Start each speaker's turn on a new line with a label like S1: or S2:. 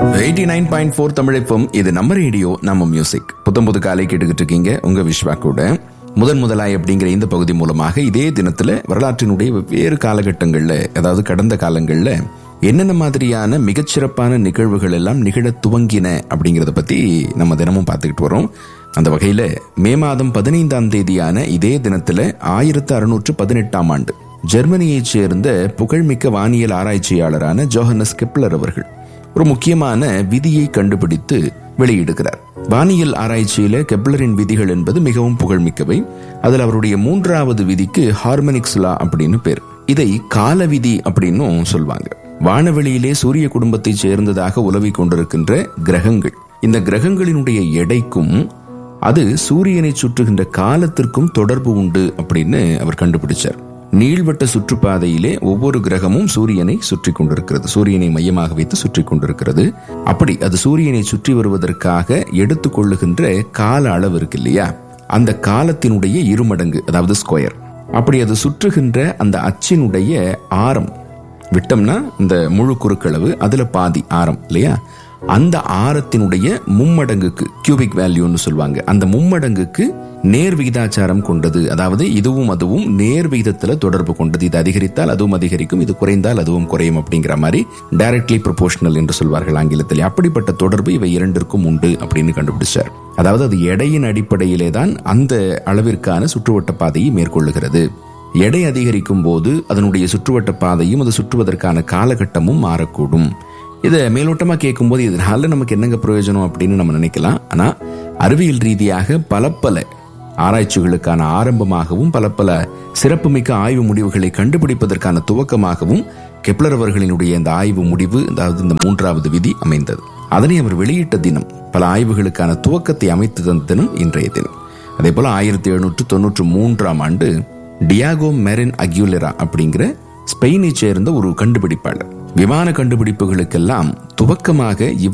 S1: eighty nine point four தமிழைப்பும் இது நம்ம ரேடியோ நம்ம மியூசிக் புத்தம் புது காலை கேட்டுக்கிட்டு இருக்கீங்க உங்க விஸ்வா கூட முதன் முதலாய் அப்படிங்கிற இந்த பகுதி மூலமாக இதே தினத்துல வரலாற்றினுடைய வெவ்வேறு காலகட்டங்கள்ல அதாவது கடந்த காலங்கள்ல என்னென்ன மாதிரியான மிகச்சிறப்பான நிகழ்வுகள் எல்லாம் நிகழ துவங்கின அப்படிங்கறத பத்தி நம்ம தினமும் பார்த்துக்கிட்டு வரோம் அந்த வகையில மே மாதம் பதினைந்தாம் தேதியான இதே தினத்துல ஆயிரத்து அறுநூற்று பதினெட்டாம் ஆண்டு ஜெர்மனியைச் சேர்ந்த புகழ்மிக்க வானியல் ஆராய்ச்சியாளரான ஜோஹனஸ் கெப்லர் அவர்கள் ஒரு முக்கியமான விதியை கண்டுபிடித்து வெளியிடுகிறார் வானியல் ஆராய்ச்சியில கெப்லரின் விதிகள் என்பது மிகவும் புகழ்மிக்கவை அதில் அவருடைய மூன்றாவது விதிக்கு ஹார்மோனிக்ஸ் லா அப்படின்னு பேர் இதை கால விதி அப்படின்னும் சொல்வாங்க வானவெளியிலே சூரிய குடும்பத்தைச் சேர்ந்ததாக உலவிக் கொண்டிருக்கின்ற கிரகங்கள் இந்த கிரகங்களினுடைய எடைக்கும் அது சூரியனை சுற்றுகின்ற காலத்திற்கும் தொடர்பு உண்டு அப்படின்னு அவர் கண்டுபிடிச்சார் நீள்வட்ட சுற்றுப்பாதையிலே ஒவ்வொரு கிரகமும் சூரியனை சுற்றி கொண்டிருக்கிறது சூரியனை மையமாக வைத்து சுற்றி கொண்டிருக்கிறது அப்படி அது சூரியனை சுற்றி வருவதற்காக எடுத்துக்கொள்ளுகின்ற கால அளவு இருக்கு இல்லையா அந்த காலத்தினுடைய இருமடங்கு அதாவது ஸ்கொயர் அப்படி அது சுற்றுகின்ற அந்த அச்சினுடைய ஆரம் விட்டோம்னா இந்த முழு குறுக்களவு அதுல பாதி ஆரம் இல்லையா அந்த ஆரத்தினுடைய மும்மடங்குக்கு கியூபிக் வேல்யூன்னு சொல்லுவாங்க அந்த மும்மடங்குக்கு நேர் விகிதாச்சாரம் கொண்டது அதாவது இதுவும் அதுவும் நேர் விகிதத்துல தொடர்பு கொண்டது இது அதிகரித்தால் அதுவும் அதிகரிக்கும் இது குறைந்தால் அதுவும் குறையும் அப்படிங்கிற மாதிரி டைரக்ட்லி ப்ரொபோஷனல் என்று சொல்வார்கள் ஆங்கிலத்தில் அப்படிப்பட்ட தொடர்பு இவை இரண்டிற்கும் உண்டு அப்படின்னு கண்டுபிடிச்சார் அதாவது அது எடையின் அடிப்படையிலே தான் அந்த அளவிற்கான சுற்றுவட்ட பாதையை மேற்கொள்ளுகிறது எடை அதிகரிக்கும் போது அதனுடைய சுற்றுவட்ட பாதையும் அது சுற்றுவதற்கான காலகட்டமும் மாறக்கூடும் இதை மேலோட்டமா கேட்கும்போது இதனால நமக்கு என்னங்க பிரயோஜனம் அப்படின்னு நம்ம நினைக்கலாம் ஆனா அறிவியல் ரீதியாக பல பல ஆராய்ச்சிகளுக்கான ஆரம்பமாகவும் பல பல சிறப்புமிக்க ஆய்வு முடிவுகளை கண்டுபிடிப்பதற்கான துவக்கமாகவும் கெப்லர் அவர்களினுடைய இந்த ஆய்வு முடிவு அதாவது இந்த மூன்றாவது விதி அமைந்தது அதனை அவர் வெளியிட்ட தினம் பல ஆய்வுகளுக்கான துவக்கத்தை அமைத்து தந்த தினம் இன்றைய தினம் அதே போல ஆயிரத்தி எழுநூற்று தொன்னூற்று மூன்றாம் ஆண்டு டியாகோ மெரின் அக்யூலரா அப்படிங்கிற ஸ்பெயினை சேர்ந்த ஒரு கண்டுபிடிப்பாளர் விமான கண்டுபிடிப்புகளுக்கெல்லாம் துவக்கமாக இவர்